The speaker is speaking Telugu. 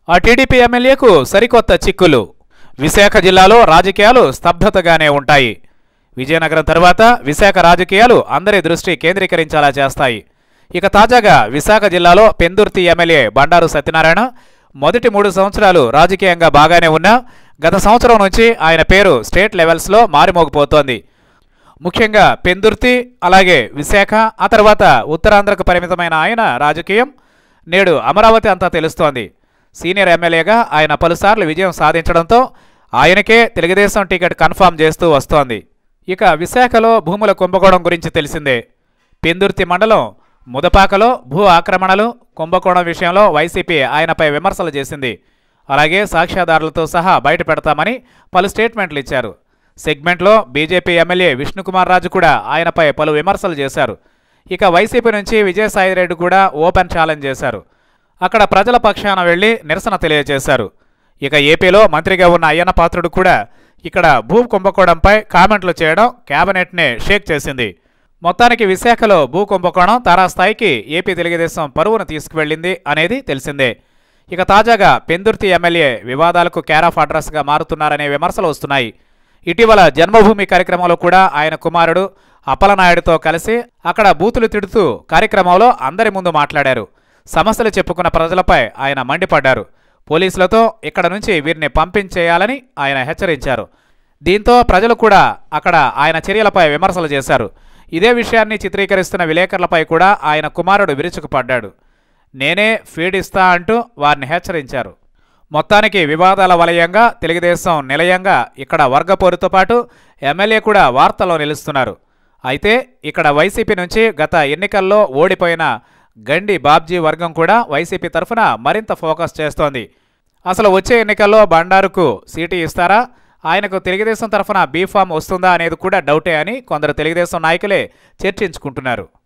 ఆ టీడీపీ ఎమ్మెల్యేకు సరికొత్త చిక్కులు విశాఖ జిల్లాలో రాజకీయాలు స్తబ్దతగానే ఉంటాయి విజయనగరం తర్వాత విశాఖ రాజకీయాలు అందరి దృష్టి కేంద్రీకరించేలా చేస్తాయి ఇక తాజాగా విశాఖ జిల్లాలో పెందుర్తి ఎమ్మెల్యే బండారు సత్యనారాయణ మొదటి మూడు సంవత్సరాలు రాజకీయంగా బాగానే ఉన్నా గత సంవత్సరం నుంచి ఆయన పేరు స్టేట్ లెవెల్స్లో మారిమోగిపోతోంది ముఖ్యంగా పెందుర్తి అలాగే విశాఖ ఆ తర్వాత ఉత్తరాంధ్రకు పరిమితమైన ఆయన రాజకీయం నేడు అమరావతి అంతా తెలుస్తోంది సీనియర్ ఎమ్మెల్యేగా ఆయన పలుసార్లు విజయం సాధించడంతో ఆయనకే తెలుగుదేశం టికెట్ కన్ఫామ్ చేస్తూ వస్తోంది ఇక విశాఖలో భూముల కుంభకోణం గురించి తెలిసిందే పెందుర్తి మండలం ముదపాకలో భూ ఆక్రమణలు కుంభకోణం విషయంలో వైసీపీ ఆయనపై విమర్శలు చేసింది అలాగే సాక్ష్యాధారులతో సహా బయట పెడతామని పలు స్టేట్మెంట్లు ఇచ్చారు సెగ్మెంట్లో బీజేపీ ఎమ్మెల్యే విష్ణుకుమార్ రాజు కూడా ఆయనపై పలు విమర్శలు చేశారు ఇక వైసీపీ నుంచి విజయసాయిరెడ్డి కూడా ఓపెన్ ఛాలెంజ్ చేశారు అక్కడ ప్రజల పక్షాన వెళ్లి నిరసన తెలియజేశారు ఇక ఏపీలో మంత్రిగా ఉన్న అయ్యన్న పాత్రుడు కూడా ఇక్కడ భూ కుంభకోణంపై కామెంట్లు చేయడం కేబినెట్నే షేక్ చేసింది మొత్తానికి విశాఖలో భూ కుంభకోణం తారాస్థాయికి ఏపీ తెలుగుదేశం పరువును తీసుకువెళ్ళింది అనేది తెలిసిందే ఇక తాజాగా పెందుర్తి ఎమ్మెల్యే వివాదాలకు కేర్ ఆఫ్ అడ్రస్గా మారుతున్నారనే విమర్శలు వస్తున్నాయి ఇటీవల జన్మభూమి కార్యక్రమంలో కూడా ఆయన కుమారుడు అప్పలనాయుడుతో కలిసి అక్కడ బూతులు తిడుతూ కార్యక్రమంలో అందరి ముందు మాట్లాడారు సమస్యలు చెప్పుకున్న ప్రజలపై ఆయన మండిపడ్డారు పోలీసులతో ఇక్కడ నుంచి వీరిని పంపించేయాలని ఆయన హెచ్చరించారు దీంతో ప్రజలు కూడా అక్కడ ఆయన చర్యలపై విమర్శలు చేశారు ఇదే విషయాన్ని చిత్రీకరిస్తున్న విలేకరులపై కూడా ఆయన కుమారుడు విరుచుకుపడ్డాడు నేనే ఫీడ్ ఇస్తా అంటూ వారిని హెచ్చరించారు మొత్తానికి వివాదాల వలయంగా తెలుగుదేశం నిలయంగా ఇక్కడ వర్గపోరుతో పాటు ఎమ్మెల్యే కూడా వార్తల్లో నిలుస్తున్నారు అయితే ఇక్కడ వైసీపీ నుంచి గత ఎన్నికల్లో ఓడిపోయిన గండి బాబ్జీ వర్గం కూడా వైసీపీ తరఫున మరింత ఫోకస్ చేస్తోంది అసలు వచ్చే ఎన్నికల్లో బండారుకు సీటు ఇస్తారా ఆయనకు తెలుగుదేశం తరఫున బీఫామ్ వస్తుందా అనేది కూడా డౌటే అని కొందరు తెలుగుదేశం నాయకులే చర్చించుకుంటున్నారు